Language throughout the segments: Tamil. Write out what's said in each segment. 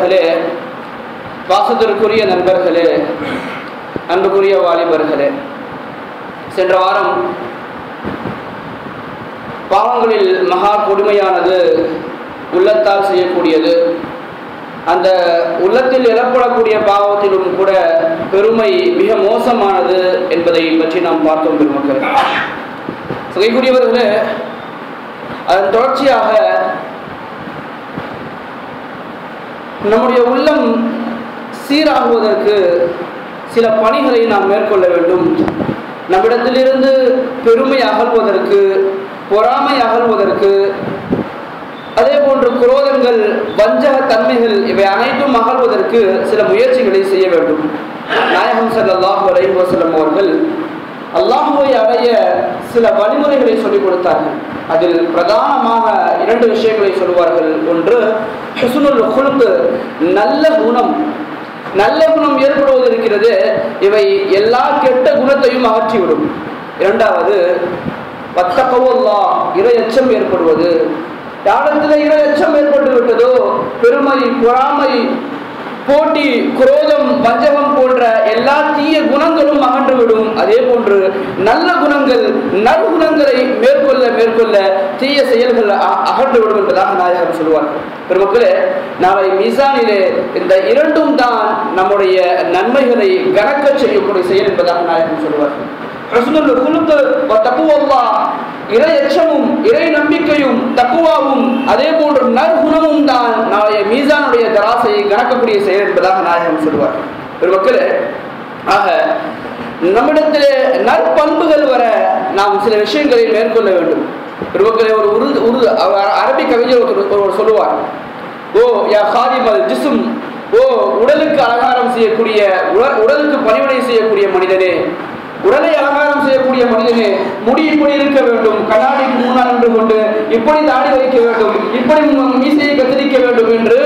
அவர்களே பாசத்திற்குரிய நண்பர்களே அன்புக்குரிய வாலிபர்களே சென்ற வாரம் பாவங்களில் மகா கொடுமையானது உள்ளத்தால் செய்யக்கூடியது அந்த உள்ளத்தில் எழப்படக்கூடிய பாவத்திலும் கூட பெருமை மிக மோசமானது என்பதை பற்றி நாம் பார்த்தோம் பெருமக்கள் சகைக்குரியவர்களே அதன் தொடர்ச்சியாக நம்முடைய உள்ளம் சீராகுவதற்கு சில பணிகளை நாம் மேற்கொள்ள வேண்டும் நம்மிடத்திலிருந்து பெருமை அகழ்வதற்கு பொறாமை அகழ்வதற்கு அதே போன்று குரோதங்கள் வஞ்சக தன்மைகள் இவை அனைத்தும் அகழ்வதற்கு சில முயற்சிகளை செய்ய வேண்டும் நாயகம் சல்லாஹ் அலைஹி வஸல்லம் அவர்கள் அல்லாஹுவை அடைய சில வழிமுறைகளை சொல்லிக் கொடுத்தார்கள் அதில் பிரதானமாக இரண்டு விஷயங்களை சொல்வார்கள் ஒன்று ஹுசுனுல் ஹுலுக்கு நல்ல குணம் நல்ல குணம் ஏற்படுவது இருக்கிறது இவை எல்லா கெட்ட குணத்தையும் அகற்றிவிடும் இரண்டாவது வத்தகவல்லா இறை எச்சம் ஏற்படுவது யாரிடத்தில் இறை எச்சம் ஏற்பட்டு விட்டதோ பெருமை பொறாமை போட்டி குரோதம் வஞ்சகம் போன்ற எல்லா தீய குணங்களும் அகன்றுவிடும் அதே போன்று நல்ல குணங்கள் நற்குணங்களை மேற்கொள்ள மேற்கொள்ள தீய செயல்கள் அகன்றுவிடும் என்பதாக நாயகம் சொல்லுவார்கள் பெருமக்களே நாளை மீசானிலே இந்த இரண்டும் தான் நம்முடைய நன்மைகளை கணக்க செய்யக்கூடிய செயல் என்பதாக நாயகம் சொல்லுவார்கள் ரசூலுல் குலுக்கு தக்குவல்லா இறை எச்சமும் இறை நம்பிக்கையும் தக்குவாவும் அதே போன்று நற்குணமும் தான் நாளைய மீசானுடைய தராசையை கணக்கக்கூடிய செயல் என்பதாக நாயகம் சொல்வார் பெருமக்களே ஆக நம்மிடத்திலே நற்பண்புகள் வர நாம் சில விஷயங்களை மேற்கொள்ள வேண்டும் பெருமக்களே ஒரு உருது உருது அரபி கவிஞர் ஒருவர் சொல்லுவார் ஓ யா ஹாதிமல் ஜிசும் ஓ உடலுக்கு அலங்காரம் செய்யக்கூடிய உடலுக்கு பணிவிடை செய்யக்கூடிய மனிதனே உடலை அலங்காரம் செய்யக்கூடிய மனிதனே முடி இப்படி இருக்க வேண்டும் கண்ணாடிக்கு முன்னால் நின்று கொண்டு இப்படி தாடி வைக்க வேண்டும் இப்படி மீசையை கத்திரிக்க வேண்டும் என்று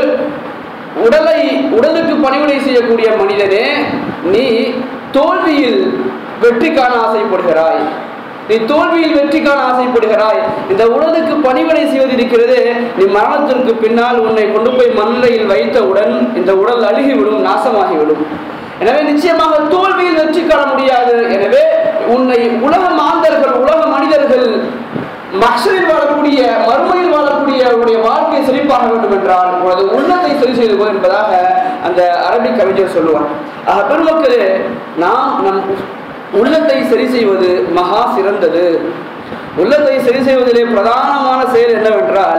உடலை உடலுக்கு பணிவிடை செய்யக்கூடிய மனிதனே நீ தோல்வியில் வெற்றி காண ஆசைப்படுகிறாய் நீ தோல்வியில் வெற்றி காண ஆசைப்படுகிறாய் இந்த உடலுக்கு பணிவிடை செய்வது இருக்கிறது நீ மரணத்திற்கு பின்னால் உன்னை கொண்டு போய் மண்ணிலையில் வைத்தவுடன் இந்த உடல் அழுகிவிடும் நாசமாகிவிடும் எனவே நிச்சயமாக தோல்வியில் வெற்றி காண முடியாது எனவே உன்னை உலக மாந்தர்கள் உலக மனிதர்கள் மக்சரில் வாழக்கூடிய மறுமையில் வாழக்கூடிய அவருடைய வாழ்க்கை செழிப்பாக வேண்டும் என்றால் உனது உள்ளத்தை சரி செய்து கொள் என்பதாக அந்த அரபிக் கவிஞர் சொல்லுவார் ஆக பெருமக்களே நாம் நம் உள்ளத்தை சரி செய்வது மகா சிறந்தது உள்ளத்தை சரி செய்வதிலே பிரதானமான செயல் என்னவென்றால்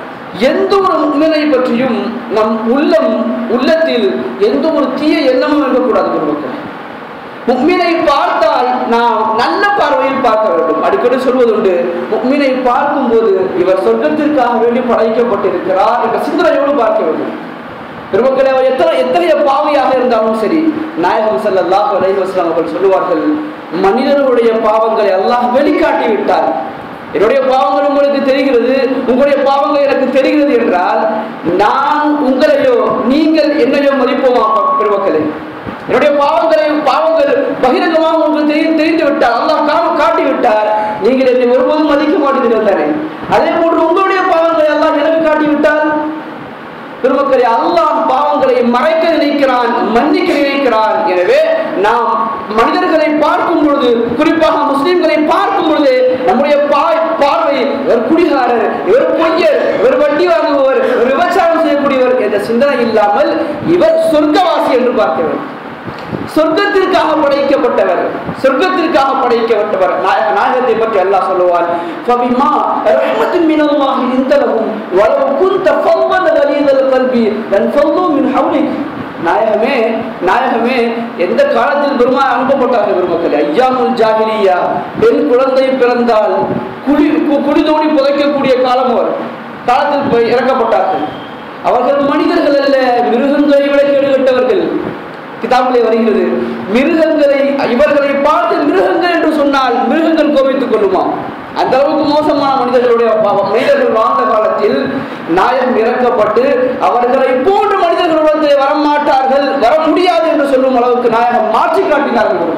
எந்த ஒரு முன்னிலை பற்றியும் நம் உள்ளம் உள்ளத்தில் எந்த ஒரு தீய எண்ணமும் இருக்கக்கூடாது பெருமக்கள் முக்மீனை பார்த்தால் நாம் நல்ல பார்வையில் பார்க்க வேண்டும் அடிக்கடி சொல்வதுண்டு முக்மீனை பார்க்கும்போது இவர் சொர்க்கத்திற்காக வேண்டி படைக்கப்பட்டிருக்கிறார் என்ற சிந்தனையோடு பார்க்க வேண்டும் பெருமக்களே அவர் எத்தனை எத்தகைய பாவியாக இருந்தாலும் சரி நாயகம் சல்லாஹ் அலைஹி வஸ்லாம் அவர்கள் சொல்லுவார்கள் மனிதர்களுடைய பாவங்களை அல்லாஹ் வெளிக்காட்டி விட்டார் என்னுடைய பாவங்கள் உங்களுக்கு தெரிகிறது உங்களுடைய பாவங்கள் எனக்கு தெரிகிறது என்றால் நான் உங்களையோ நீங்கள் என்னையோ மதிப்போமா பெருமக்களே என்னுடைய பாவங்களை பாவங்கள் பகிரங்கமாக உங்களுக்கு தெரி தெரிந்து விட்டார் அல்லாஹ் காம காட்டி விட்டார் நீங்கள் என்னை ஒருபோதும் மதிக்க மாட்டீர்கள் தானே அதே போன்று உங்களுடைய பாவங்களை எல்லாம் எனக்கு காட்டி விட்டால் பெருமக்களே அல்லாஹ் பாவங்களை மறைக்க நினைக்கிறான் மன்னிக்க நினைக்கிறான் எனவே நாம் மனிதர்களை பார்க்கும் பொழுது குறிப்பாக முஸ்லிம்களை பார்க்கும் பொழுது நம்முடைய பார்வை இவர் குடிகாரர் இவர் பொய்யர் இவர் வட்டி வாங்குபவர் இவர் விபச்சாரம் செய்யக்கூடியவர் என்ற சிந்தனை இல்லாமல் இவர் சொர்க்கவாசி என்று பார்க்க வேண்டும் சொர்க்கத்திற்காக படைக்கப்பட்டவர் சொர்க்கத்திற்காக படைக்கப்பட்டவர் நாயகத்தை பற்றி அல்லாஹ் சொல்லுவார் ஃபபிமா ரஹ்மத்தின் மினல்லாஹி இந்தலஹும் வலவ் குன்த ஃபவ்வத கலீதல் கல்பி லன் ஃபல்லு மின் ஹவ்லிக் நாயகமே நாயகமே எந்த காலத்தில் பெருமா அனுப்பப்பட்டார்கள் பெருமக்கள் ஐயாமுல் ஜாகிலியா பெண் குழந்தை பிறந்தால் குழி குழி தோண்டி புதைக்கக்கூடிய காலம் அவர் காலத்தில் இறக்கப்பட்டார்கள் அவர்கள் மனிதர்கள் அல்ல மிருகங்களை விட கேடுகட்டவர்கள் கிதாபிலே வருகிறது மிருகங்களை இவர்களை பார்த்து மிருகங்கள் என்று சொன்னால் மிருகங்கள் கோபித்துக் கொள்ளுமா அந்த அளவுக்கு மோசமான மனிதர்களுடைய மனிதர்கள் வாழ்ந்த காலத்தில் நாயம் இறக்கப்பட்டு அவர்களை போன்று மனிதர்களுடைய வரமாட்டார்கள் வர முடியாது என்று சொல்லும் அளவுக்கு நாயகம் மாற்றி காட்டினார்கள்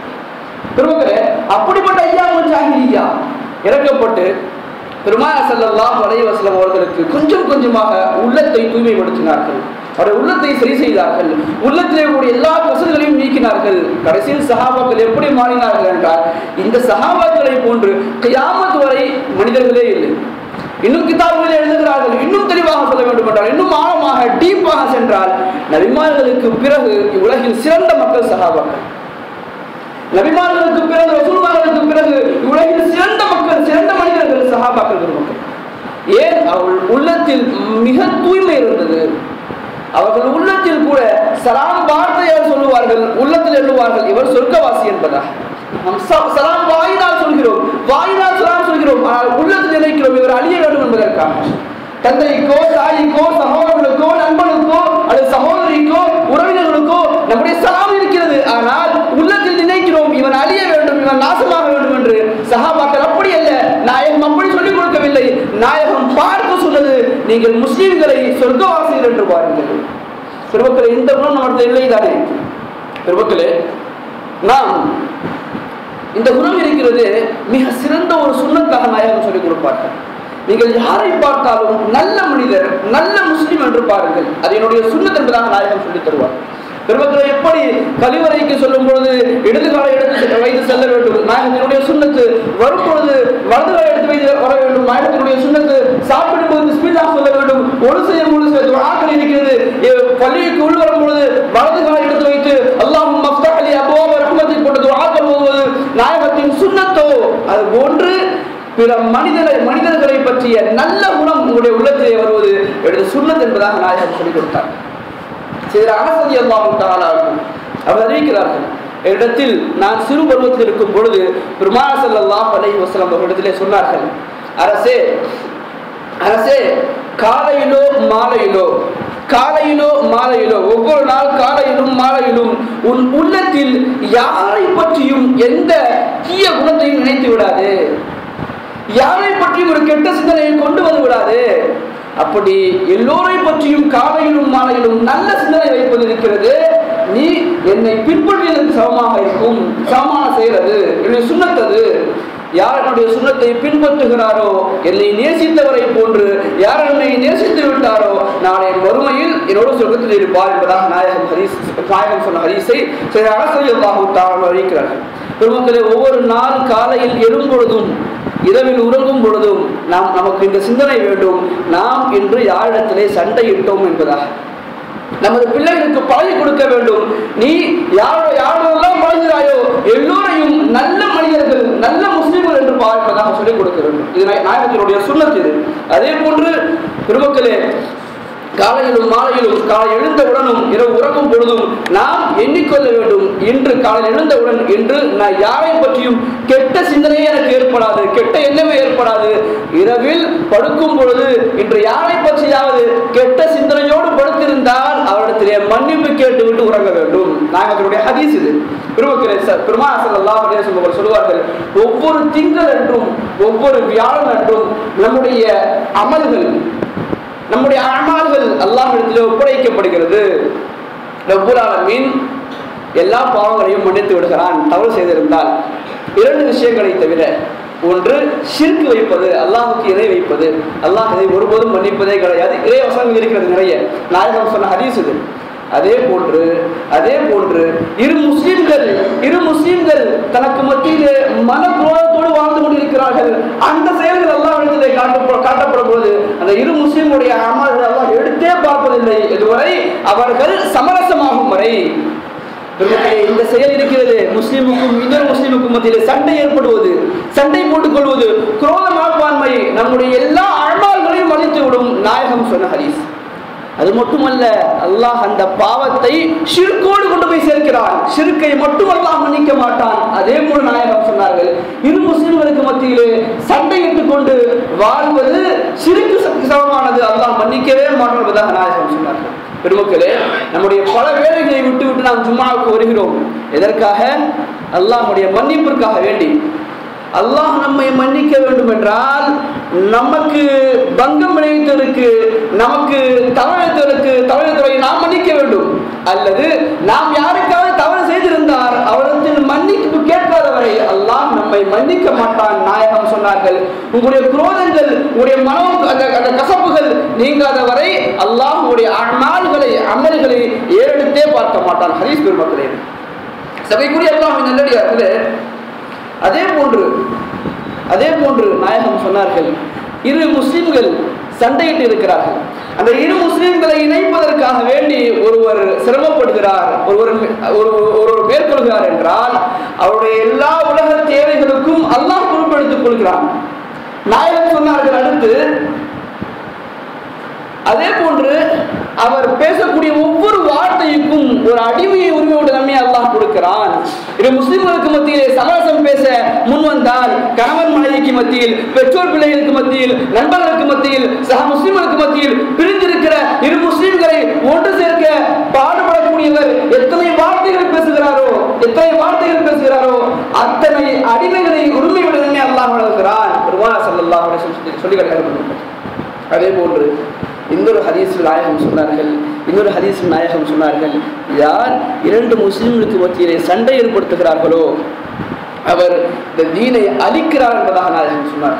பெருமக்களே அப்படிப்பட்ட ஐயாமல் ஜாகிரியா இறக்கப்பட்டு பெருமாயா செல்லல்லாம் வலைவசலம் அவர்களுக்கு கொஞ்சம் கொஞ்சமாக உள்ளத்தை தூய்மைப்படுத்தினார்கள் அவருடைய உள்ளத்தை சரி செய்தார்கள் உள்ளத்திலே கூடிய எல்லா கசல்களையும் நீக்கினார்கள் கடைசியில் சஹாபாக்கள் எப்படி மாறினார்கள் என்றால் இந்த சஹாபாக்களை போன்று கியாமத் வரை மனிதர்களே இல்லை இன்னும் கிதாபுகளில் எழுதுகிறார்கள் இன்னும் தெளிவாக சொல்ல வேண்டும் என்றால் இன்னும் ஆழமாக டீப்பாக சென்றால் நபிமார்களுக்கு பிறகு இவ்வுலகில் சிறந்த மக்கள் சகாபாக்கள் நபிமார்களுக்கு பிறகு ரசூல்மார்களுக்கு பிறகு உலகில் சிறந்த மக்கள் சிறந்த மனிதர்கள் சகாபாக்கள் பெருமக்கள் ஏன் அவள் உள்ளத்தில் மிக தூய்மை இருந்தது அவர்கள் உள்ளத்தில் கூட சலாம் வார்த்தையால் சொல்லுவார்கள் உள்ளத்தில் எண்ணுவார்கள் இவர் சொர்க்கவாசி என்பதா நாம் ச- சலாம் வாயினால் சொல்கிறோம் வாயினால் சலாம் சொல்கிறோம் ஆனால் உள்ளத்தில் நினைக்கிறோம் இவர் அழிய வேண்டும் என்பதற்காக தந்தைக்கோ தாய்க்கோ சகோதரர்களுக்கோ நண்பனுக்கோ அல்லது சகோதரிக்கோ உறவினர்களுக்கோ நம்முடைய சலாம் இருக்கிறது ஆனால் உள்ளத்தில் நினைக்கிறோம் இவன் அழிய வேண்டும் இவன் நாசமாக வேண்டும் என்று சஹாபாக்கள் அப்படி அல்ல நாயகம் அப்படி சொல்லிக் கொடுக்கவில்லை நாயகம் பார்க்க சொன்னது நீங்கள் முஸ்லிம்களை சொர்க்கவாசிகள் என்று பாருங்கள் பெருமக்களே இந்த குணம் நம்மிடத்தில் இல்லை தானே பெருமக்களே நாம் இந்த குணம் இருக்கிறது மிக சிறந்த ஒரு சுண்ணத்தாக நாயகம் சொல்லிக் கொடுப்பார்கள் நீங்கள் யாரை பார்த்தாலும் நல்ல மனிதர் நல்ல முஸ்லிம் என்று பாருங்கள் அது என்னுடைய சுண்ணத் என்பதாக நாயகம் சொல்லித் தருவார் பெருமக்களை எப்படி கழிவறைக்கு சொல்லும் பொழுது இடது காலை எடுத்து செல்ல- வைத்து செல்ல வேண்டும் நாயகத்தினுடைய சுண்ணத்து வரும் பொழுது வலது காலை எடுத்து வைத்து வர வேண்டும் நாயகத்தினுடைய சுண்ணத்து சாப்பிடும் போது ஸ்பீடாக சொல்ல வேண்டும் ஒரு செய்யும் பொழுது சில துஆக்கள் இருக்கிறது எ- பள்ளிக்கு உள் வரும் பொழுது வலது காலை எடுத்து வைத்து அல்லாஹும் மஃப்தஹ் அலி அபுவாப ரஹ்மத்தை போன்ற துஆக்கள் ஓதுவது நாயகத்தின் சுண்ணத்தோ அது போன்று பிற மனிதரை மனிதர்களை பற்றிய நல்ல குணம் உங்களுடைய உள்ளத்திலே வருவது எனது சுண்ணத் என்பதாக நாயகம் சொல்லிக் கொடுத்தார் சில அனசதி அல்லாஹும் தாலாகும் அவர் அறிவிக்கிறார்கள் இடத்தில் நான் சிறு பருவத்தில் இருக்கும் பொழுது பெருமானா ஸல்லல்லாஹு அலைஹி வஸல்லம் அவர்களிடத்திலே சொன்னார்கள் அரசே அரசே காலையிலோ மாலையிலோ காலையிலோ மாலையிலோ ஒவ்வொரு நாள் காலையிலும் மாலையிலும் உன் உள்ளத்தில் யாரை பற்றியும் எந்த தீய குணத்தையும் நினைத்து விடாது யாரை பற்றியும் ஒரு கெட்ட சிந்தனையை கொண்டு வந்து விடாது அப்படி எல்லோரை பற்றியும் காலையிலும் மாலையிலும் நல்ல சிந்தனை வைப்பது இருக்கிறது நீ என்னை பின்பற்றியதற்கு சமமாக இருக்கும் சமமான செய்கிறது என்னை சுண்ணத்தது யார் என்னுடைய சுண்ணத்தை பின்பற்றுகிறாரோ என்னை நேசித்தவரை போன்று யார் என்னை நேசித்து விட்டாரோ நாளை மறுமையில் என்னோட சொர்க்கத்தில் இருப்பார் என்பதாக நாயகம் ஹரீஸ் நாயகம் சொன்ன ஹரீஸை சில அரசியல் அறிவிக்கிறார்கள் பெருமக்களே ஒவ்வொரு நாள் காலையில் எழும் பொழுதும் இரவில் உறங்கும் பொழுதும் நாம் நமக்கு இந்த சிந்தனை வேண்டும் நாம் இன்று யாரிடத்திலே சண்டையிட்டோம் என்பதாக நமது பிள்ளைகளுக்கு பழகி கொடுக்க வேண்டும் நீ யாரோ யாரோடெல்லாம் பழகிறாயோ எல்லோரையும் நல்ல மனிதர்கள் நல்ல முஸ்லிம்கள் என்று பார்ப்பதாக சொல்லிக் கொடுக்க வேண்டும் இது நாய- நாயகத்தினுடைய சுண்ணத்து இது அதே போன்று பெருமக்களே காலையிலும் மாலையிலும் காலை எழுந்தவுடனும் இரவு உறங்கும் பொழுதும் நாம் எண்ணிக்கொள்ள வேண்டும் இன்று காலையில் எழுந்தவுடன் இன்று நான் யாரை பற்றியும் கெட்ட சிந்தனையே எனக்கு ஏற்படாது கெட்ட எண்ணமே ஏற்படாது இரவில் படுக்கும் பொழுது இன்று யாரை பற்றியாவது கெட்ட சிந்தனையோடு படுத்திருந்தால் அவரிடத்திலே மன்னிப்பு கேட்டுவிட்டு உறங்க வேண்டும் நாயகத்தினுடைய ஹதீஸ் இது பெருமக்களே சார் பெருமா சல்லல்லாஹு அலைஹி வஸல்லம் அவர்கள் சொல்லுவார்கள் ஒவ்வொரு திங்கள் அன்றும் ஒவ்வொரு வியாழன் அன்றும் நம்முடைய அமல்கள் நம்முடைய அமால்கள் அல்லாஹ்விடத்தில் ஒப்படைக்கப்படுகிறது ரப்புல் ஆலமீன் எல்லா பாவங்களையும் மன்னித்து விடுகிறான் தவறு செய்திருந்தால் இரண்டு விஷயங்களை தவிர ஒன்று ஷிர்க் வைப்பது அல்லாஹுக்கு இணை வைப்பது அல்லாஹ் இதை ஒருபோதும் மன்னிப்பதே கிடையாது இறை வசனம் இருக்கிறது நிறைய நாயகம் சொன்ன ஹதீஸ் இது அதே போன்று அதே போன்று இரு முஸ்லிம்கள் இரு முஸ்லிம்கள் தனக்கு மத்தியிலே மனக்குரோதத்தோடு வாழ்ந்து கொண்டிருக்கிறார்கள் அந்த செயல்கள் எல்லாம் இடத்திலே காட்ட காட்டப்படும் பொழுது அந்த இரு முஸ்லிமுடைய அமல்கள் எல்லாம் எடுத்தே பார்ப்பதில்லை இதுவரை அவர்கள் சமரசமாகும் வரை பெருமக்களே, இந்த செயல் இருக்கிறது முஸ்லிமுக்கும் இன்னொரு முஸ்லிமுக்கும் மத்தியிலே சண்டை ஏற்படுவது சண்டை போட்டுக் கொள்வது குரோத மனப்பான்மை நம்முடைய எல்லா அழ்மால்களையும் அழித்து விடும் நாயகம் சொன்ன ஹதீஸ் அது மட்டுமல்ல அல்லாஹ் அந்த பாவத்தை ஷிர்கோடு கொண்டு போய் சேர்க்கிறான் ஷிர்கை மட்டும் அல்லாஹ் மன்னிக்க மாட்டான் அதே போல நாயகம் சொன்னார்கள் இரு முஸ்லிம்களுக்கு மத்தியிலே சண்டையிட்டுக் கொண்டு வாழ்வது சிறுக்கு சமமானது அல்லாஹ் மன்னிக்கவே மாட்டான் என்பதாக நாயகம் சொன்னார்கள் பெருமக்களே நம்முடைய பல வேலைகளை விட்டு விட்டு நாம் ஜும்மாவுக்கு வருகிறோம் எதற்காக அல்லாஹ்வுடைய மன்னிப்பிற்காக வேண்டி அல்லாஹ் நம்மை மன்னிக்க வேண்டும் என்றால் நமக்கு பங்கம் விளைவித்ததற்கு நமக்கு தவறித்ததற்கு தவறித்தவரை நாம் மன்னிக்க வேண்டும் அல்லது நாம் யாருக்காவது தவறு செய்திருந்தால் அவரிடத்தில் மன்னிப்பு கேட்காதவரை அல்லாஹ் நம்மை மன்னிக்க மாட்டான் நாயகம் சொன்னார்கள் உங்களுடைய குரோதங்கள் உங்களுடைய மனோ அந்த அந்த கசப்புகள் நீங்காத வரை அல்லாஹ் உங்களுடைய அமால்களை அமல்களை ஏறெடுத்தே பார்க்க மாட்டான் ஹதீஸ் பெருமக்களே சபைக்குரிய அல்லாஹ் நல்லடியார்களே அதே போன்று அதே போன்று நாயகம் சொன்னார்கள் இரு முஸ்லிம்கள் சண்டையிட்டு இருக்கிறார்கள் அந்த இரு முஸ்லிம்களை இணைப்பதற்காக வேண்டி ஒருவர் சிரமப்படுகிறார் ஒருவர் ஒரு ஒருவர் மேற்கொள்கிறார் என்றால் அவருடைய எல்லா உலக தேவைகளுக்கும் அல்லாஹ் பொறுப்பெடுத்துக் கொள்கிறான் நாயகம் சொன்னார்கள் அடுத்து அதே போன்று அவர் பேசக்கூடிய ஒவ்வொரு வார்த்தைக்கும் ஒரு அடிமையை உரிமையோடு நன்மை அல்லாஹ் கொடுக்கிறான் இது முஸ்லிம்களுக்கு மத்தியிலே சமரசம் பேச முன் வந்தால் கணவன் மனைவிக்கு மத்தியில் பெற்றோர் பிள்ளைகளுக்கு மத்தியில் நண்பர்களுக்கு மத்தியில் சக முஸ்லிம்களுக்கு மத்தியில் பிரிந்திருக்கிற இரு முஸ்லிம்களை ஒன்று சேர்க்க பாடுபடக்கூடியவர் எத்தனை வார்த்தைகள் பேசுகிறாரோ எத்தனை வார்த்தைகள் பேசுகிறாரோ அத்தனை அடிமைகளை உரிமையோடு நன்மை அல்லாஹ் வழங்குகிறான் பெருமானா சல்லல்லாஹு அலைஹி வஸல்லம் சொல்லி காட்டுகிறார் அதே போன்று இன்னொரு ஹதீஸில் நாயகம் சொன்னார்கள் இன்னொரு ஹதீஸில் நாயகம் சொன்னார்கள் யார் இரண்டு முஸ்லிம்களுக்கு மத்தியிலே சண்டை ஏற்படுத்துகிறார்களோ அவர் இந்த தீனை அழிக்கிறார் என்பதாக நாயகம் சொன்னார்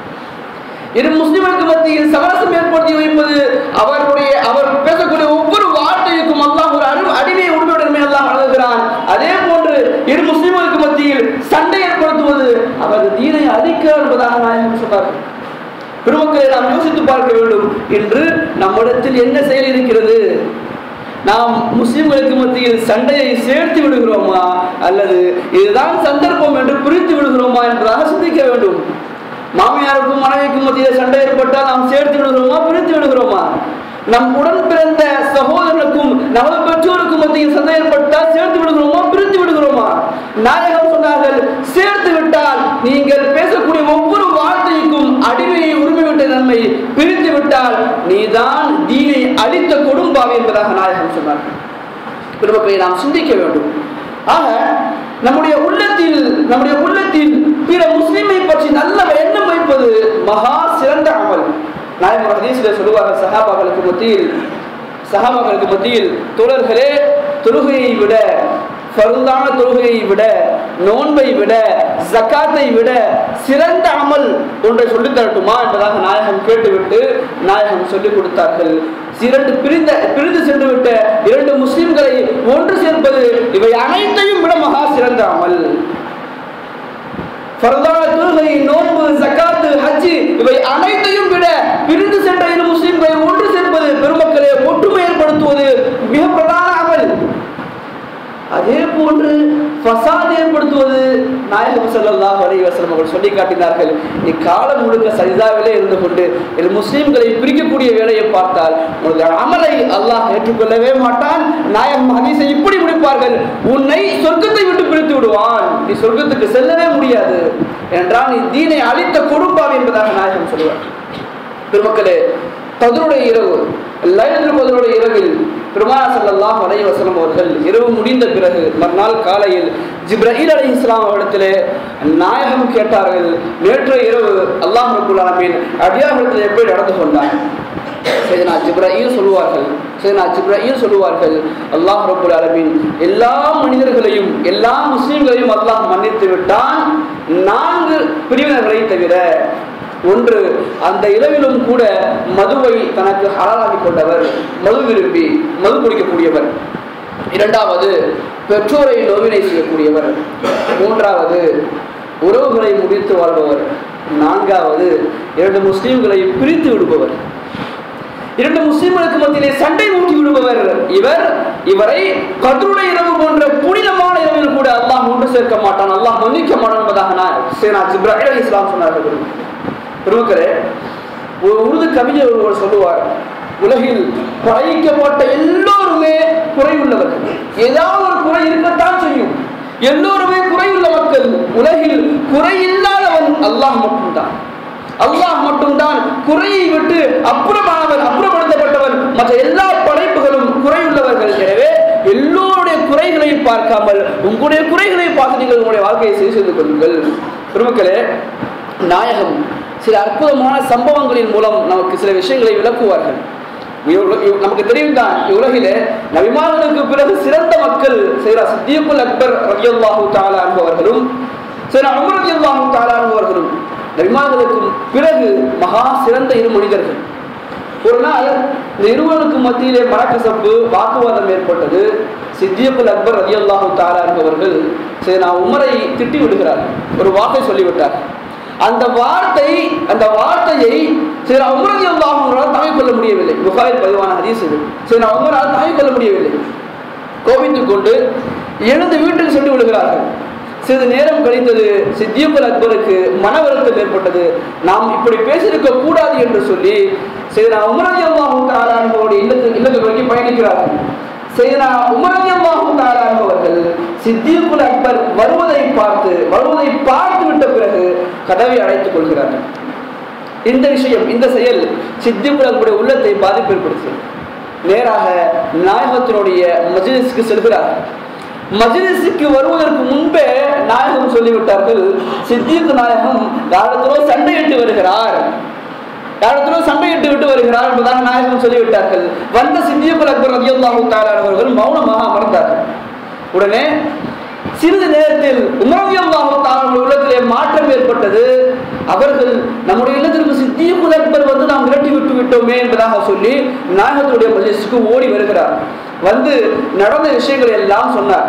இரு முஸ்லிம்களுக்கு மத்தியில் சமரசம் ஏற்படுத்தி வைப்பது அவருடைய அவர் பேசக்கூடிய ஒவ்வொரு வார்த்தைக்கும் அல்லாஹ் ஒரு அடி அடிமையை உரிமையுடனே அல்லாஹ் வழங்குகிறான் அதே போன்று இரு முஸ்லிம்களுக்கு மத்தியில் சண்டை ஏற்படுத்துவது அவர் தீனை அழிக்கிறார் என்பதாக நாயகம் சொன்னார்கள் பெருமக்களை நாம் யோசித்து பார்க்க வேண்டும் என்று நம்மிடத்தில் என்ன செயல் இருக்கிறது நாம் முஸ்லிம்களுக்கு மத்தியில் சண்டையை சேர்த்து விடுகிறோமா அல்லது இதுதான் சந்தர்ப்பம் என்று பிரித்து விடுகிறோமா என்பதாக சிந்திக்க வேண்டும் மாமியாருக்கும் மனைவிக்கும் மத்தியில் சண்டை ஏற்பட்டால் நாம் சேர்த்து விடுகிறோமா பிரித்து விடுகிறோமா நம் உடன் பிறந்த சகோதரனுக்கும் நமது பெற்றோருக்கும் மத்தியில் சண்டை ஏற்பட்டால் சேர்த்து விடுகிறோமா பிரித்து விடுகிறோமா நாயகம் சொன்னார்கள் சேர்த்து விட்டால் நீங்கள் பேசக்கூடிய ஒவ்வொரு வார்த்தைக்கும் அடிமையை உரிமை விட்ட நன்மை பிரித்து விட்டால் நீதான் தீனை அழித்த கொடும்பாவி என்பதாக நாயகம் சொன்னார்கள் பெருமக்களை நாம் சிந்திக்க வேண்டும் ஆக நம்முடைய உள்ளத்தில் நம்முடைய உள்ளத்தில் பிற முஸ்லிமை பற்றி நல்ல எண்ணம் வைப்பது மகா சிறந்த அமல் நாயகம் ஹதீஸில் சொல்லுவார்கள் சஹாபாக்களுக்கு மத்தியில் சஹாபாக்களுக்கு மத்தியில் தோழர்களே தொழுகையை விட ஃபருதான தொழுகையை விட நோன்பை விட ஜக்காத்தை விட சிறந்த அமல் ஒன்றை சொல்லித் தரட்டுமா என்பதாக நாயகம் கேட்டுவிட்டு நாயகம் சொல்லிக் கொடுத்தார்கள் இரண்டு பிரிந்த பிரிந்து சென்று விட்ட இரண்டு முஸ்லிம்களை ஒன்று சேர்ப்பது இவை அனைத்தையும் விட மகா சிறந்த அமல் ஃபர்தான தொழுகை நோன்பு ஜக்காத்து ஹஜ்ஜி இவை அனைத்தையும் விட பிரிந்து சென்ற இரு முஸ்லிம்களை ஒன்று சேர்ப்பது பெருமக்களை ஒற்றுமை ஏற்படுத்துவது மிக பிரதான அமல் அதே போன்று ஃபசாத் ஏற்படுத்துவது நாயகம் ஸல்லல்லாஹு அலைஹி வஸல்லம் அவர்கள் சொல்லி காட்டினார்கள் நீ காலம் முழுக்க சரிதாவிலே இருந்து கொண்டு இது முஸ்லிம்களை பிரிக்கக்கூடிய வேலையை பார்த்தால் உனது அமலை அல்லாஹ் ஏற்றுக்கொள்ளவே மாட்டான் நாயகம் ஹதீஸை இப்படி முடிப்பார்கள் உன்னை சொர்க்கத்தை விட்டு பிரித்து விடுவான் நீ சொர்க்கத்துக்கு செல்லவே முடியாது என்றால் நீ தீனை அழித்த கொடுப்பாவி என்பதாக நாயகம் சொல்லுவார் பெருமக்களே கதருடைய இரவு லைலத்துல் கதருடைய இரவில் பெருமானா ஸல்லல்லாஹு அலைஹி வஸல்லம் அவர்கள் இரவு முடிந்த பிறகு மறுநாள் காலையில் ஜிப்ரஹீல் அலைஹி இஸ்லாம் அவரிடத்திலே நாயகம் கேட்டார்கள் நேற்று இரவு அல்லாஹ் ரபுல் ஆலமீன் அடியார்களிடத்தில் எப்படி நடந்து கொண்டான் சைதனா ஜிப்ரஹீல் சொல்லுவார்கள் சைதனா ஜிப்ரஹீல் சொல்லுவார்கள் அல்லாஹ் ரபுல் ஆலமீன் எல்லா மனிதர்களையும் எல்லா முஸ்லிம்களையும் அல்லாஹ் மன்னித்து விட்டான் நான்கு பிரிவினர்களை தவிர ஒன்று அந்த இரவிலும் கூட மதுவை தனக்கு ஹலாலாக்கி கொண்டவர் மது விரும்பி மது குடிக்கக்கூடியவர் இரண்டாவது பெற்றோரை நோவினை செய்யக்கூடியவர் மூன்றாவது உறவுகளை முடித்து வாழ்பவர் நான்காவது இரண்டு முஸ்லிம்களை பிரித்து விடுபவர் இரண்டு முஸ்லிம்களுக்கு மத்தியிலே சண்டை மூட்டி விடுபவர் இவர் இவரை கதருடைய இரவு போன்ற புனிதமான இரவில் கூட அல்லாஹ் ஒன்று சேர்க்க மாட்டான் அல்லாஹ் மன்னிக்க மாட்டான் என்பதாக நான் சேனா ஜிப்ராஹிம் அலி இஸ்லாம் சொன்னார்கள் பெருமக்களே ஒரு உருது கவிஞர் ஒருவர் சொல்லுவார் உலகில் படைக்கப்பட்ட எல்லோருமே குறையுள்ளவர்கள் ஏதாவது ஒரு குறை இருக்கத்தான் செய்யும் எல்லோருமே குறையுள்ள மக்கள் உலகில் குறையில்லாதவன் அல்லாஹ் மட்டும்தான் அல்லாஹ் மட்டும்தான் குறையை விட்டு அப்புறமானவன் அப்புறப்படுத்தப்பட்டவன் மற்ற எல்லா படைப்புகளும் குறையுள்ளவர்கள் எனவே எல்லோருடைய குறைகளை பார்க்காமல் உங்களுடைய குறைகளை பார்த்து நீங்கள் உங்களுடைய வாழ்க்கையை சரி செய்து கொள்ளுங்கள் பெருமக்களே நாயகம் சில அற்புதமான சம்பவங்களின் மூலம் நமக்கு சில விஷயங்களை விளக்குவார்கள் இவ்வளவு- இவ் நமக்கு தெரியும் தான் உலகிலே நபிமார்களுக்கு பிறகு சிறந்த மக்கள் செய்கிற சித்தியக்குல் அக்பர் ரலியல்லாஹு தஆலா என்பவர்களும் சரி அமரதி அல்லாஹும் தாளானவர்களும் நபிமார்களுக்கும் பிறகு மகா சிறந்த இரு மனிதர்கள் ஒரு நாள் இந்த இருவருக்கு மத்தியிலே மனக்கசப்பு வாக்குவாதம் ஏற்பட்டது சித்தியக்குல் அக்பர் ரதி அல்லாஹு தாலா என்பவர்கள் சரி நான் உமரை திட்டி விடுகிறார் ஒரு வார்த்தை சொல்லிவிட்டார் அந்த வார்த்தை அந்த வார்த்தையை சரி உமரதி அல்லாஹுங்களால் தாங்கிக் கொள்ள முடியவில்லை புகாரில் பதிவான ஹதீஸ் இது சரி நான் உமரால் தாங்கிக் கொள்ள முடியவில்லை கோபித்துக் கொண்டு எழுந்து வீட்டுக்கு சென்று விடுகிறார்கள் சிறிது நேரம் கழித்தது சித்தியக்குல் அக்பருக்கு மன வருத்தம் ஏற்பட்டது நாம் இப்படி பேசியிருக்க கூடாது என்று சொல்லி செய்தனா உமரதி அல்லாஹும் தாலானவருடைய இல்லத்து இல்லத்தை நோக்கி பயணிக்கிறார்கள் செய்தனா உமரதி அல்லாஹும் தாலானவர்கள் சித்தியக்குல் அக்பர் வருவதை பார்த்து வருவதை பார்த்து விட்ட பிறகு கதவை அடைத்துக் கொள்கிறார்கள் இந்த விஷயம் இந்த செயல் சித்தியக்குல் அக்பருடைய உள்ளத்தை பாதிப்பு ஏற்படுத்தியது நேராக நாயகத்தினுடைய மஜ்லிஸுக்கு செல்கிறார் மஜ்லிஸுக்கு வருவதற்கு முன்பே நாயகம் சொல்லிவிட்டார்கள் சித்திக்கு நாயகம் யாரிடத்திலோ சண்டையிட்டு வருகிறார் யாரிடத்திலோ சண்டையிட்டு விட்டு வருகிறார் என்பதாக நாயகம் சொல்லிவிட்டார்கள் வந்த சித்தியக்குல் அக்பர் ரதியுல்லாஹு அவர்கள் மௌனமாக அமர்ந்தார்கள் உடனே சிறிது நேரத்தில் உமரவியல்லாஹு தாலாவுடைய உள்ளத்திலே மாற்றம் ஏற்பட்டது அவர்கள் நம்முடைய இல்லத்திற்கு சித்தியக்குல் அக்பர் வந்து நாம் விரட்டி விட்டு விட்டோமே என்பதாக சொல்லி நாயகத்துடைய மஜிஸ்க்கு ஓடி வருகிறார் வந்து நடந்த விஷயங்களை எல்லாம் சொன்னார்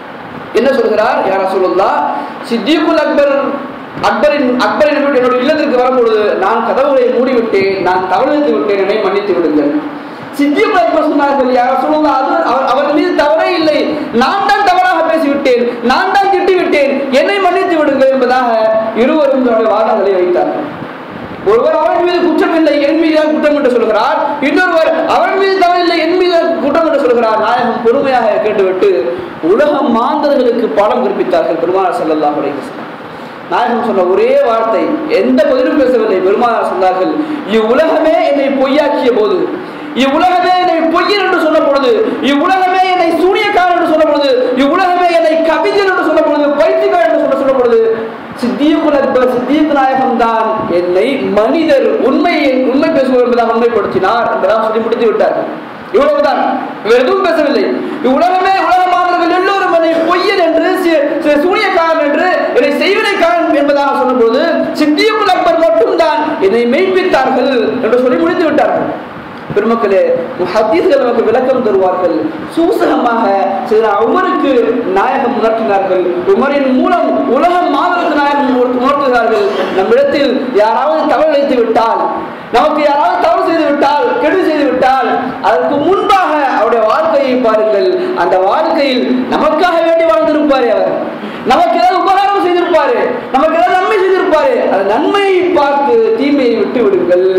என்ன சொல்கிறார் யார சொல்லுங்களா சித்திகுல் அக்பர் அக்பரின் அக்பரின் வீட்டு என்னுடைய இல்லத்திற்கு வரும்பொழுது நான் கதவுகளை மூடிவிட்டேன் நான் தவறித்து விட்டேன் என்னை மன்னித்து விடுங்கள் சித்திகுல் அக்பர் சொன்னார்கள் யார சொல்லுங்க அது அவர் அவர் மீது தவறே இல்லை நான் தான் தவறாக பேசிவிட்டேன் நான் தான் திட்டிவிட்டேன் என்னை மன்னித்து விடுங்கள் என்பதாக இருவரும் தன்னுடைய வாதங்களை வைத்தார்கள் ஒருவர் அவன் மீது குற்றம் இல்லை என் மீது தான் குற்றம் என்று சொல்கிறார் இன்னொருவர் அவன் மீது தவறில்லை என் மீது தான் குற்றம் என்று சொல்கிறார் நாயகம் பொறுமையாக கேட்டுவிட்டு உலக மாந்தர்களுக்கு பாடம் கற்பித்தார்கள் பெருமானார் ஸல்லல்லாஹு அலைஹி வஸல்லம் நாயகம் சொன்ன ஒரே வார்த்தை எந்த பதிலும் பேசவில்லை பெருமானார் சொன்னார்கள் இவ்வுலகமே என்னை பொய்யாக்கிய போது இவ்வுலகமே என்னை பொய்யன் என்று சொன்ன பொழுது இவ்வுலகமே என்னை சூனியக்காரன் என்று சொன்ன பொழுது இவ்வுலகமே என்னை கவிஞன் என்று சொன்ன பொழுது பைத்தியக்காரன் என்று சொல்ல சொன்ன பொழுது சித்தியக்குல் அக்பர் சித்தியக் நாயகம் தான் என்னை மனிதர் உண்மையை உண்மை பேசுவோம் என்பதாக உண்மைப்படுத்தினார் என்பதாக சொல்லி முடித்து விட்டார்கள் இவ்வளவுதான் இவர் எதுவும் பேசவில்லை இவ்வுலகமே உலக மாணவர்கள் எல்லோரும் என்னை பொய்யன் என்று சி- சி- சூனியக்காரன் என்று என்னை செய்வினைக்காரன் என்பதாக சொன்னபோது சித்தியக்குல் அக்பர் மட்டும்தான் என்னை மெய்ப்பித்தார்கள் என்று சொல்லி முடித்து விட்டார்கள் பெருமக்களே ஹதீஸ்கள் நமக்கு விளக்கம் தருவார்கள் சூசகமாக சில உமருக்கு நாயகம் உணர்த்தினார்கள் உமரின் மூலம் உலகம் மாதருக்கு நாயகம் உணர்த்து- உணர்த்துகிறார்கள் நம்மிடத்தில் யாராவது தவறு இழைத்து விட்டால் நமக்கு யாராவது தவறு செய்து விட்டால் கெடு செய்து விட்டால் அதற்கு முன்பாக அவருடைய வாழ்க்கையை பாருங்கள் அந்த வாழ்க்கையில் நமக்காக வேண்டி வாழ்ந்திருப்பாரே அவர் நமக்கு ஏதாவது உபகாரம் செய்திருப்பாரு நமக்கு ஏதாவது நன்மை செய்திருப்பாரு அந்த நன்மையை பார்த்து தீமையை விட்டு விடுங்கள்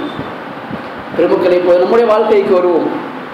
பெருமக்களை இப்போ நம்முடைய வாழ்க்கைக்கு வருவோம்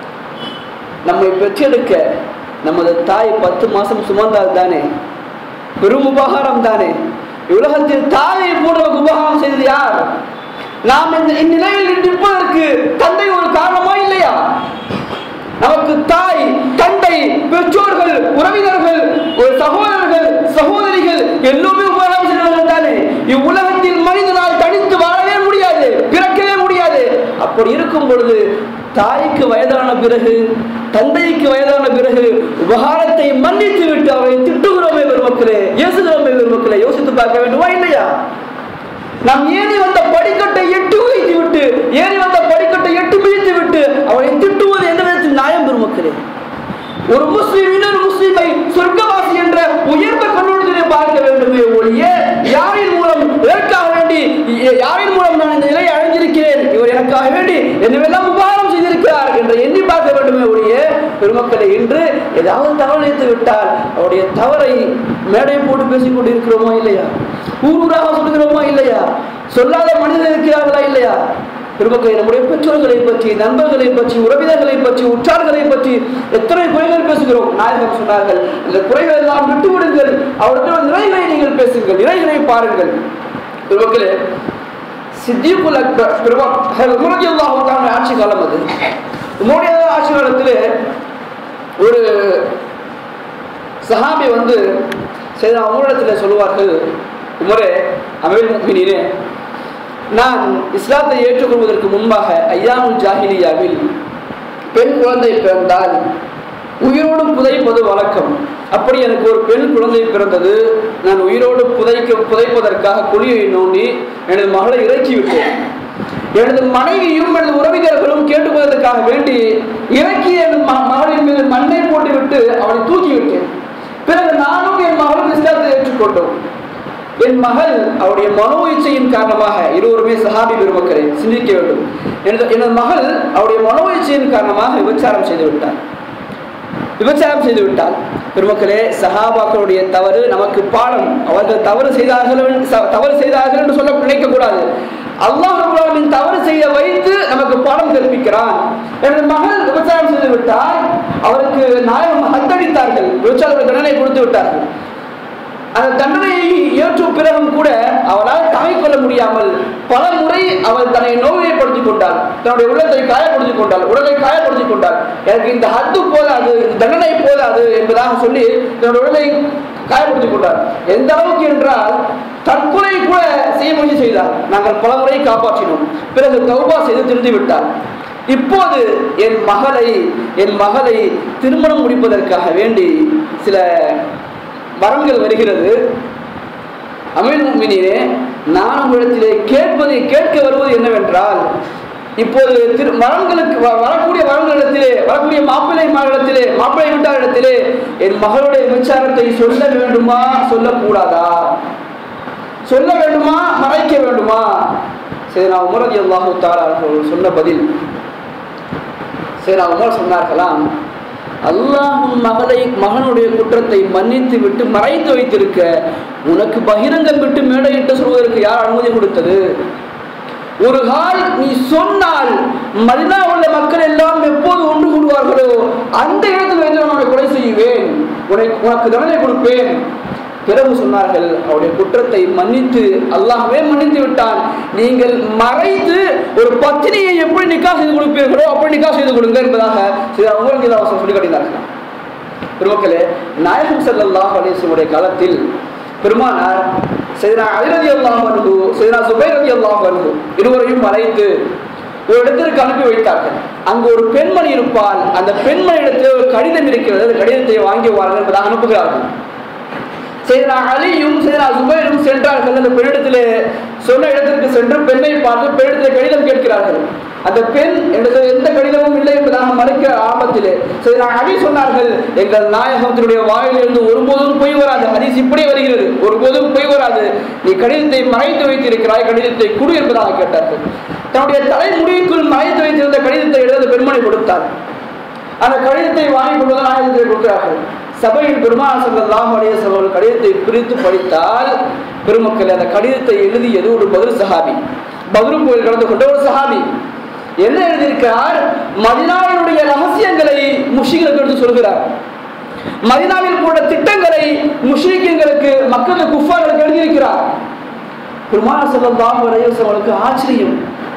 நம்மை பெற்றெடுக்க நமது தாய் பத்து மாசம் சுமந்தால் தானே பெரும் உபகாரம் தானே உலகத்தில் தாயை போல நமக்கு உபகாரம் செய்தது யார் நாம் இந்த இந்நிலையில் நிற்பதற்கு தந்தை ஒரு காரணமா இல்லையா நமக்கு தாய் தந்தை பெற்றோர்கள் உறவினர்கள் ஒரு சகோதரர்கள் சகோதரிகள் எல்லோருமே உபகாரம் செய்தவர்கள் தானே இவ்வுலகத்தில் மனிதனால் தனித்து வாழவே முடியாது பிறக்கவே முடியாது அப்படி இருக்கும் பொழுது தாய்க்கு வயதான பிறகு தந்தைக்கு வயதான பிறகு உபகாரத்தை மன்னித்து விட்டு அவரை திட்டுகிறோமே பெருமக்களே இயேசுகிறோமே பெருமக்களே யோசித்து பார்க்க வேண்டுமா இல்லையா நாம் ஏறி வந்த படிக்கட்டை எட்டு வைத்து விட்டு ஏறி வந்த படிக்கட்டை எட்டு மிதித்து விட்டு அவனை திட்டுவது எந்த விதத்தில் நியாயம் பெருமக்களே ஒரு முஸ்லிம் இன்னொரு முஸ்லிமை சொர்க்கவாசி என்ற உயர்ந்த கண்ணோட்டத்திலே பார்க்க வேண்டுமே ஒழிய யாரின் மூலம் இதற்காக வேண்டி ய- யாரின் மூலம் நான் இந்த நிலையை அடைஞ்சிருக்கிறேன் இவர் எனக்காக வேண்டி என்னவெல்லாம் உபகாரம் செய்திருக்கிறார் என்று எண்ணி பார்க்க வேண்டுமே ஒழிய பெருமக்களை இன்று ஏதாவது தவறு இழைத்து விட்டால் அவருடைய தவறை மேடை போட்டு பேசிக் கொண்டிருக்கிறோமா இல்லையா ஊர் ஊராக சொல்கிறோமா இல்லையா சொல்லாத மனிதர்கள் இருக்கிறார்களா இல்லையா பெருமக்களை நம்முடைய பெற்றோர்களை பற்றி நண்பர்களை பற்றி உறவினர்களை பற்றி உற்றார்களை பற்றி எத்தனை குறைகள் பேசுகிறோம் நாயகம் சொன்னார்கள் அந்த குறைகள் எல்லாம் விட்டு விடுங்கள் அவருடைய நிறைகளை நீங்கள் பேசுங்கள் நிறைகளை பாருங்கள் பெருமக்களே சித்திகுல் அக்பர் பெருமா உமரதி அல்லாஹுக்கான ஆட்சி காலம் அது உமருடைய ஆட்சி காலத்தில் ஒரு சஹாபி வந்து சரி அவங்களிடத்தில் சொல்லுவார்கள் உமரே அமீர் முஃமினீனே நான் இஸ்லாத்தை ஏற்றுக்கொள்வதற்கு முன்பாக ஐயாமுல் ஜாஹிலியாவில் பெண் குழந்தை பிறந்தால் உயிரோடு புதைப்பது வழக்கம் அப்படி எனக்கு ஒரு பெண் குழந்தை பிறந்தது நான் உயிரோடு புதைக்க புதைப்பதற்காக குழியை நோண்டி எனது மகளை இறக்கி விட்டேன் எனது மனைவியும் எனது உறவினர்களும் கேட்டுக்கொள்வதற்காக வேண்டி இறக்கிய என் ம- மகளின் மீது மண்ணை போட்டுவிட்டு அவளை தூக்கி விட்டேன் பிறகு நானும் என் மகளும் இஸ்லாத்தை ஏற்றுக்கொண்டோம் என் மகள் அவருடைய மனோ இச்சையின் காரணமாக இருவருமே சஹாபி பெருமக்களை சிந்திக்க வேண்டும் எனது எனது மகள் அவருடைய மனோ இச்சையின் காரணமாக விபச்சாரம் செய்து விட்டார் விபச்சாரம் செய்து விட்டால் பெருமக்களே சஹாபாக்களுடைய தவறு நமக்கு பாடம் அவர்கள் தவறு செய்தார்கள் என்று- ச- தவறு செய்தார்கள் என்று சொல்ல நினைக்க கூடாது அல்லாஹ் ரப்பல் ஆலமீன் தவறு செய்ய வைத்து நமக்கு பாடம் கற்பிக்கிறான் எனது மகள் விபச்சாரம் செய்து விட்டால் அவருக்கு நாயகம் ஹத்தடித்தார்கள் விபச்சார தண்டனை கொடுத்து விட்டார்கள் அந்த தண்டனையை ஏற்ற பிறகும் கூட அவளால் தாங்கிக் கொள்ள முடியாமல் பல முறை அவள் தன்னை நோய்மைப்படுத்திக் கொண்டாள் தன்னுடைய உள்ளத்தை காயப்படுத்திக் கொண்டாள் உடலை காயப்படுத்திக் கொண்டாள் எனக்கு இந்த ஹத்து போதாது இந்த தண்டனை போதாது என்பதாக சொல்லி தன்னுடைய உடலை காயப்படுத்திக் கொண்டார் எந்த அளவுக்கு என்றால் தற்கொலை கூட செய்ய முயற்சி செய்தார் நாங்கள் பல முறை காப்பாற்றினோம் பிறகு தௌபா செய்து திருந்தி விட்டார் இப்போது என் மகளை என் மகளை திருமணம் முடிப்பதற்காக வேண்டி சில வரங்கள் வருகிறது அமீர் முக்மினியே நான் உங்களிடத்திலே கேட்பதை கேட்க வருவது என்னவென்றால் இப்போது திரு வரங்களுக்கு வ- வரக்கூடிய வரங்களிடத்திலே வரக்கூடிய மாப்பிள்ளை மகளிடத்திலே மாப்பிள்ளை வீட்டாரிடத்திலே என் மகளுடைய விசாரத்தை சொல்ல வேண்டுமா சொல்லக்கூடாதா சொல்ல வேண்டுமா மறைக்க வேண்டுமா சரி நான் உமரதி அல்லாஹு தாலா அவர்கள் சொன்ன பதில் சரி நான் உமர் சொன்னார்களாம் அல்லாஹ் உன் மகளை மகனுடைய குற்றத்தை மன்னித்து விட்டு மறைத்து வைத்திருக்க உனக்கு பகிரங்கம் விட்டு மேடையிட்டு சொல்வதற்கு யார் அனுமதி கொடுத்தது ஒரு கால் நீ சொன்னால் மதினா உள்ள மக்கள் எல்லாம் எப்போது ஒன்று கூடுவார்களோ அந்த இடத்தில் வைத்து நான் உன்னை கொலை செய்வேன் உனக்கு உனக்கு தண்டனை கொடுப்பேன் பிறகு சொன்னார்கள் அவருடைய குற்றத்தை மன்னித்து அல்லாஹ்வே மன்னித்து விட்டான் நீங்கள் மறைத்து ஒரு பத்தினியை எப்படி நிக்கா செய்து கொடுப்பீர்களோ அப்படி நிக்கா செய்து கொடுங்க என்பதாக சில உங்களுக்கு இலவசம் சொல்லி காட்டினார்கள் பெருமக்களே நாயகம் ஸல்லல்லாஹு அலைஹி வஸல்லம் காலத்தில் பெருமானார் செய்தனா அலி ரலியல்லாஹு அன்ஹு செய்தனா சுபைர் ரலியல்லாஹு அன்ஹு இருவரையும் மறைத்து ஒரு இடத்திற்கு அனுப்பி வைத்தார்கள் அங்கு ஒரு பெண்மணி இருப்பால் அந்த பெண்மணி இடத்தில் ஒரு கடிதம் இருக்கிறது அந்த கடிதத்தை வாங்கி வாருங்கள் என்பதாக அனுப்புகிறார்கள் செய்தனா அலியும் செய்தனா சுபைரும் சென்றார்கள் அந்த பெண்ணிடத்திலே சொன்ன இடத்திற்கு சென்று பெண்ணை பார்த்து பெண்ணிடத்தில் கடிதம் கேட்கிறார்கள் அந்த பெண் எனது எந்த கடிதமும் இல்லை என்பதாக மறுக்கிற ஆபத்திலே செய்தனா அலி சொன்னார்கள் எங்கள் நாயகத்தினுடைய வாயிலிருந்து ஒருபோதும் பொய் வராது ஹதீஸ் இப்படி வருகிறது ஒருபோதும் பொய் வராது நீ கடிதத்தை மறைத்து வைத்திருக்கிறாய் கடிதத்தை குடு என்பதாக கேட்டார்கள் தன்னுடைய தலைமுடிக்குள் மறைத்து வைத்திருந்த கடிதத்தை எழுத பெண்மணி கொடுத்தார் அந்த கடிதத்தை வாங்கி கொண்டு வந்து நாயகத்தை கொடுக்கிறார்கள் சபையில் பெருமாள் ஸல்லல்லாஹு அலைஹி வஸல்லம் அவர்கள் கடிதத்தை பிரித்து படித்தால் பெருமக்கள் அந்த கடிதத்தை எழுதியது ஒரு பதில் சஹாபி பத்ரு கோயில் கலந்து கொண்ட ஒரு சஹாபி என்ன எழுதியிருக்கிறார் மதினாவினுடைய ரகசியங்களை முஷிகளுக்கு எடுத்து சொல்கிறார் மதினாவில் கூட திட்டங்களை முஷ்ரிக்கங்களுக்கு மக்களுக்கு குஃபார்களுக்கு எழுதியிருக்கிறார் பெருமாள் ஸல்லல்லாஹு அலைஹி வஸல்லம் அவர்களுக்கு ஆச்சரியம்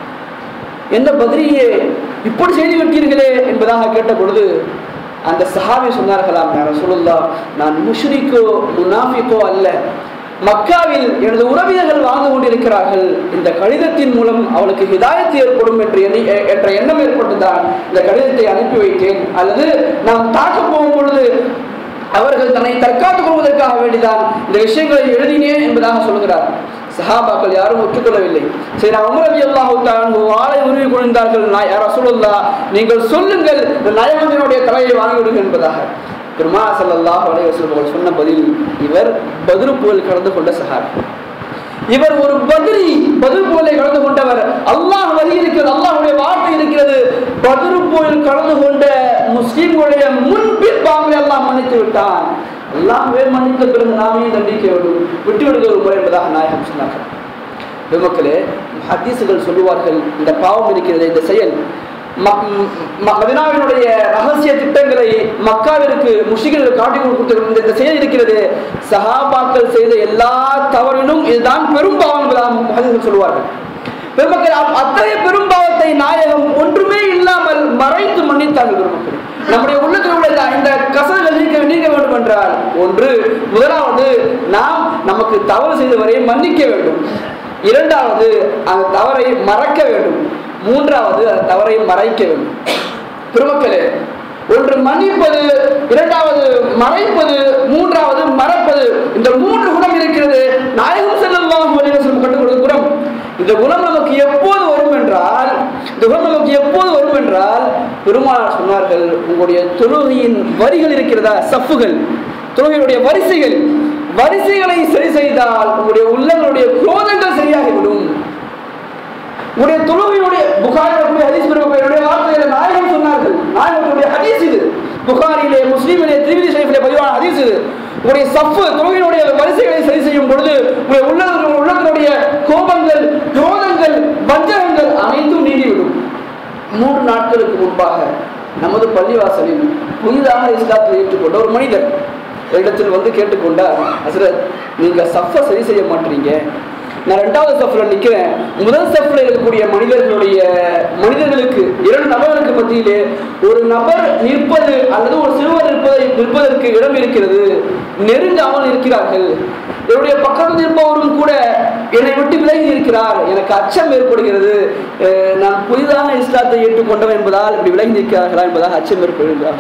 என்ன பதிரியே இப்படி செய்து விட்டீர்களே என்பதாக கேட்ட பொழுது அந்த சஹாபி சொன்னார்களாம் நான் ரசூலுல்லாஹ் நான் முஷ்ரிக்கோ முனாஃபிக்கோ அல்ல மக்காவில் எனது உறவினர்கள் வாழ்ந்து கொண்டிருக்கிறார்கள் இந்த கடிதத்தின் மூலம் அவளுக்கு ஹிதாயத்து ஏற்படும் என்று எண்ணி எ- என்ற எண்ணம் ஏற்பட்டுதான் இந்த கடிதத்தை அனுப்பி வைத்தேன் அல்லது நாம் தாக்க போகும் பொழுது அவர்கள் தன்னை தற்காத்துக் கொள்வதற்காக வேண்டிதான் இந்த விஷயங்களை எழுதினேன் என்பதாக சொல்கிறார் சஹாபாக்கள் யாரும் ஒற்றுக்கொள்ளவில்லை சரி நான் உமர் அலி அல்லாஹு வாளை உருவி கொண்டார்கள் நான் யார் ரசூலுல்லா நீங்கள் சொல்லுங்கள் இந்த நயமந்தினுடைய தலையை வாங்கிவிடுங்கள் என்பதாக பெருமா ஸல்லல்லாஹு அலைஹி வஸல்லம் அவர்கள் சொன்ன பதில் இவர் பதிரு புகழ் கலந்து கொண்ட சஹாபி இவர் ஒரு பதிரி பதில் போலை கலந்து கொண்டவர் அல்லாஹ் வழி இருக்கிறது அல்லாஹ்வுடைய வார்த்தை இருக்கிறது பதிரு போயில் கலந்து கொண்ட முஸ்லிம்களுடைய முன்பின் பாவங்களை அல்லாஹ் மன்னித்து விட்டான் அல்லாஹ்வே மன்னித்த பிறகு நாமே தண்டிக்க வேண்டும் விட்டு விடுகிற ஒரு முறை என்பதாக நாயகம் சொன்னார்கள் பெருமக்களே ஹதீசுகள் சொல்லுவார்கள் இந்த பாவம் இருக்கிறது இந்த செயல் ம- ம- மதினாவினுடைய ரகசிய திட்டங்களை மக்காவிற்கு முஷிகளுக்கு காட்டி கொடுத்த இந்த- இந்த செயல் இருக்கிறது சஹாபாக்கள் செய்த எல்லா தவறிலும் இதுதான் பெரும் பாவம் என்பதாக ஹதீசுகள் சொல்லுவார்கள் பெருமக்கள் அப்- அத்தகைய பெரும்பாவத்தை நாயகம் ஒன்றுமே இல்லாமல் மறைத்து மன்னித்தார்கள் பெருமக்கள் நம்முடைய உள்ளத்தில் உள்ள இந்த- இந்த கசல்கள் நீக்க நீக்க வேண்டும் என்றால் ஒன்று முதலாவது நாம் நமக்கு தவறு செய்தவரை மன்னிக்க வேண்டும் இரண்டாவது அந்த தவறை மறக்க வேண்டும் மூன்றாவது அந்த தவறை மறைக்க வேண்டும் பெருமக்களே ஒன்று மன்னிப்பது இரண்டாவது மறைப்பது மூன்றாவது மறப்பது இந்த மூன்று குணம் இருக்கிறது நாயகம் செல்லல்லாஹு அலைஹி வஸல்லம் கற்றுக் கொடுத்த குணம் இந்த குணம் நமக்கு எப்போது வரும் என்றால் இந்த குணம் நமக்கு எப்போது வரும் என்றால் பெருமானார் சொன்னார்கள் உங்களுடைய தொழுகையின் வரிகள் இருக்கிறதா சஃப்புகள் தொழுகையுடைய வரிசைகள் வரிசைகளை சரி செய்தால் உங்களுடைய உள்ளங்களுடைய குரோதங்கள் சரியாகிவிடும் உடைய தொழுகையுடைய புகாரில் ஹதீஸ் பெருமையுடைய வார்த்தையில நாயகம் சொன்னார்கள் நாயகத்துடைய ஹதீஸ் இது புகாரிலே முஸ்லீமிலே திருவிதி ஷரீஃபிலே பதிவான ஹதீஸ் இது உங்களுடைய சஃப்பு தொழுகையினுடைய வரிசைகளை சரி செய்யும் பொழுது உங்களுடைய உள்ள உள்ளத்தினுடைய கோபங்கள் குரோதங்கள் வஞ்சகங்கள் அனைத்தும் நீங்கிவிடும் மூன்று நாட்களுக்கு முன்பாக நமது பள்ளிவாசலில் புதிதாக இஸ்லாத்தை ஏற்றுக்கொண்ட ஒரு மனிதர் இடத்தில் வந்து கேட்டுக்கொண்டார் ஹசரத் நீங்க சஃபை சரி செய்ய மாட்டீங்க நான் ரெண்டாவது சஃப்ல நிக்கிறேன் முதல் சஃப்ல இருக்கக்கூடிய மனிதர்களுடைய மனிதர்களுக்கு இரண்டு நபர்களுக்கு மத்தியிலே ஒரு நபர் நிற்பது அல்லது ஒரு சிறுவர் நிற்பதை நிற்பதற்கு இடம் இருக்கிறது நெருங்காமல் இருக்கிறார்கள் என்னுடைய பக்கத்தில் இருப்பவரும் கூட என்னை விட்டு விலகி இருக்கிறார் எனக்கு அச்சம் ஏற்படுகிறது அஹ் நான் புதிதாக இஸ்லாத்தை ஏற்றுக்கொண்டவன் என்பதால் இப்படி விலகி நிற்கிறார்களா என்பதாக அச்சம் ஏற்படுகிறார்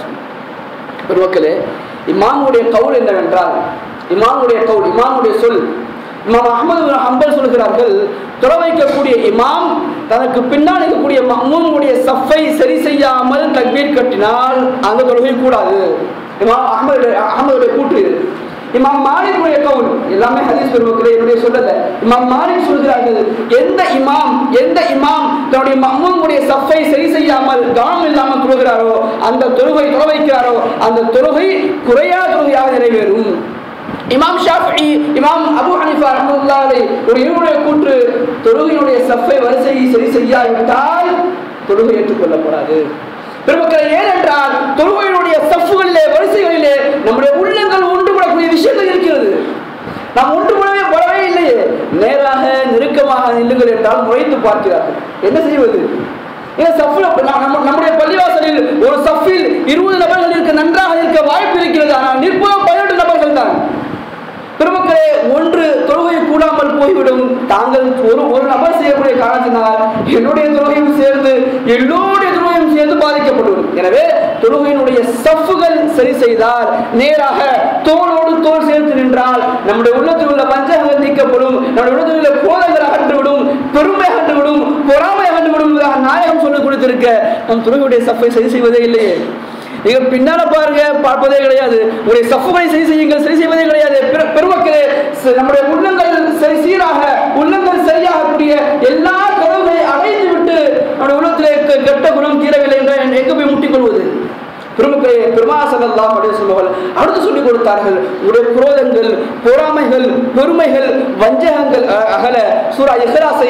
பெருமக்களே இமாமுடைய கவுல் என்னவென்றால் இமாமுடைய கவுல் இமாமுடைய சொல் இமாம் அஹமது பின் ஹம்பல் சொல்கிறார்கள் தொலை வைக்கக்கூடிய இமாம் தனக்கு பின்னால் இருக்கக்கூடிய மஹ்மூமுடைய சஃபை சரி செய்யாமல் தக்பீர் கட்டினால் அந்த தொழுகை கூடாது இமாம் அஹமது அஹமதுடைய கூற்று இது. இமாம் மாலிக்குடைய கவுல் எல்லாமே ஹதீஸ் பெருமக்களே என்னுடைய சொல்லல இமாம் மாலிக் சொல்கிறார்கள் எந்த இமாம் எந்த இமாம் தன்னுடைய மஹ்மூமுடைய சஃபை சரி செய்யாமல் கவனம் இல்லாமல் தொழுகிறாரோ அந்த தொழுகை தொலை வைக்கிறாரோ அந்த தொழுகை குறையாத தொழுகையாக நிறைவேறும் இமாம் ஷாஃபி இமாம் அபு ஹனிஃபா ரஹ்மத்துல்லாஹி ஒரு இருவருடைய கூற்று தொழுகையினுடைய சஃபை வரிசையை சரி செய்யாவிட்டால் தொழுகை ஏற்றுக்கொள்ளப்படாது பெருமக்களை ஏனென்றால் தொழுகையினுடைய சஃப்புகளிலே வரிசைகளிலே நம்முடைய உள்ளங்கள் ஒன்றுபடக்கூடிய விஷயங்கள் இருக்கிறது நாம் ஒன்றுபடவே படவே இல்லையே நேராக நெருக்கமாக நில்லுங்கள் என்றால் முறைத்து பார்க்கிறார்கள் என்ன செய்வது ஏன் சஃப்ல நம்ம நம்முடைய பள்ளிவாசலில் ஒரு சஃபில் இருபது நபர்கள் இருக்க நன்றாக இருக்க வாய்ப்பு இருக்கிறது ஆனால் நிற்பதோ பதினெட்டு நபர்கள் தான் பெருமக்களே ஒன்று தொழுகை கூடாமல் போய்விடும் தாங்கள் ஒரு ஒரு நபர் செய்யக்கூடிய காரணத்தினால் என்னுடைய தொழுகையும் சேர்ந்து எல்லோருடைய தொழுகையும் சேர்ந்து பாதிக்கப்படும் எனவே தொழுகையினுடைய சஃப்புகள் சரி செய்தால் நேராக தோளோடு தோல் சேர்த்து நின்றால் நம்முடைய உள்ளத்தில் உள்ள பஞ்சகங்கள் நீக்கப்படும் நம்முடைய உள்ளத்தில் உள்ள கோதங்கள் அகற்றுவிடும் பெருமை அகற்றுவிடும் பொறாமை அகற்றுவிடும் என்பதாக நாயகம் சொல்லிக் கொடுத்திருக்க நம் தொழுகையுடைய சஃப்பை சரி செய்வதே இல்லையே நீங்க பின்னால பாருங்க பார்ப்பதே கிடையாது உங்களுடைய சஃப்புகளை சரி செய்யுங்கள் சரி செய்வதே கிடையாது பெரு- பெருமக்களே ச- நம்முடைய உள்ளங்கள் சரி சீராக உள்ளங்கள் சரியாகக்கூடிய எல்லா கதவுகளை அடைந்து விட்டு நம்முடைய உள்ளத்திலே கெ- கெட்ட குணம் தீரவில்லை என்று எங்க போய் முட்டிக் கொள்வது பெருமக்களே பெருமாசல்லாம் அப்படின்னு சொல்லுவார்கள் அடுத்து சொல்லிக் கொடுத்தார்கள் உங்களுடைய குரோதங்கள் பொறாமைகள் பெருமைகள் வஞ்சகங்கள் அ- அகல சூரா இஹ்லாஸை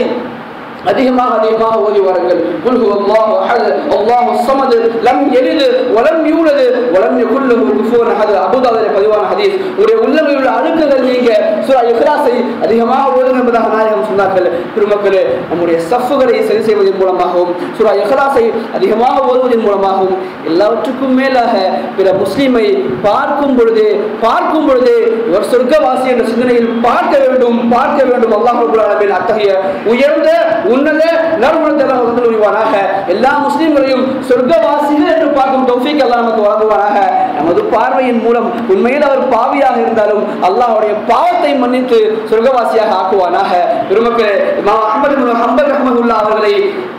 அதிகமாக அதிகமாக ஓதி வாருங்கள் குல் ஹுவல்லாஹு அஹத் அல்லாஹு ஸமத் லம் யலித் வலம் யூலத் வலம் யகுல் லஹு குஃபுவன் அஹத் அபூதாவுடைய பதிவான ஹதீஸ் உடைய உள்ளங்களில் உள்ள அழுக்குகள் நீங்க சூரா இக்லாஸை அதிகமாக ஓதுங்கள் என்பதாக நாயகம் சொன்னார்கள் பெருமக்களே நம்முடைய சஃப்புகளை சரி செய்வதன் மூலமாகவும் சூரா இக்லாஸை அதிகமாக ஓதுவதன் மூலமாகவும் எல்லாவற்றுக்கும் மேலாக பிற முஸ்லிமை பார்க்கும் பொழுது பார்க்கும் பொழுது இவர் சொர்க்கவாசி என்ற சிந்தனையில் பார்க்க வேண்டும் பார்க்க வேண்டும் அல்லாஹ் ரபுல் ஆலமீன் அத்தகைய உயர்ந்த உன்னத நறுமணத்தெல்லாம் வந்து உரிவானாக எல்லா முஸ்லிம்களையும் சொர்க்கவாசிகள் என்று பார்க்கும் தௌஃபீக் அல்லாஹ் நமக்கு வழங்குவானாக நமது பார்வையின் மூலம் உண்மையில் அவர் பாவியாக இருந்தாலும் அல்லாஹ்வுடைய பாவத்தை மன்னித்து சொர்க்கவாசியாக ஆக்குவானாக பெருமக்களே இமாம் அஹ்மது பின் ஹம்பல் ரஹ்மத்துல்லாஹ் அவர்களை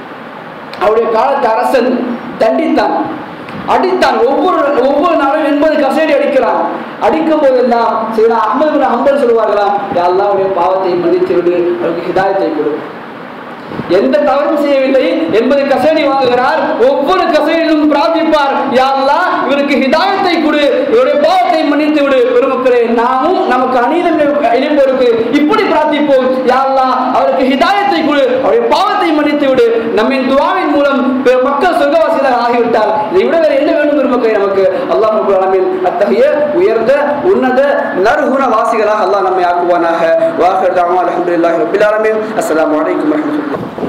அவருடைய காலத்து அரசன் தண்டித்தான் அடித்தான் ஒவ்வொரு ஒவ்வொரு நாளும் எண்பது கசேடி அடிக்கிறான் அடிக்கும் போதெல்லாம் சில அஹ்மது பின் ஹம்பல் சொல்லுவார்களாம் "யா அல்லாஹ் அவருடைய பாவத்தை மன்னித்து விடு அவருக்கு ஹிதாயத்தை கொடு எந்த தவறும் செய்யவில்லை என்பது கசேடி வாங்குகிறார் ஒவ்வொரு கசேடியிலும் பிரார்த்திப்பார் யா அல்லாஹ் இவருக்கு ஹிதாயத்தை கொடு இவருடைய பாவத்தை மன்னித்து விடு பெருமக்களே நாமும் நமக்கு அநீதம் இணைப்போருக்கு இப்படி பிரார்த்திப்போம் யா அல்லாஹ் அவருக்கு ஹிதாயத்தை கொடு அவருடைய பாவத்தை மன்னித்து விடு நம்மின் துவாவின் மூலம் பிற மக்கள் சொர்க்கவாசிகளாக ஆகிவிட்டால் இதை விட வேறு என்ன வேண்டும் பெருமக்களே நமக்கு அல்லாஹ் ரப்பல் ஆலமீன் அத்தகைய உயர்ந்த உன்னத நறுகுண வாசிகளாக அல்லாஹ் நம்மை ஆக்குவானாக வாஹர் தாமா அல்ஹம்துலில்லாஹி ரப்பில் ஆலமீன் அஸ்ஸலாமு அலைக்கும் வரஹ்மத்துல்லாஹி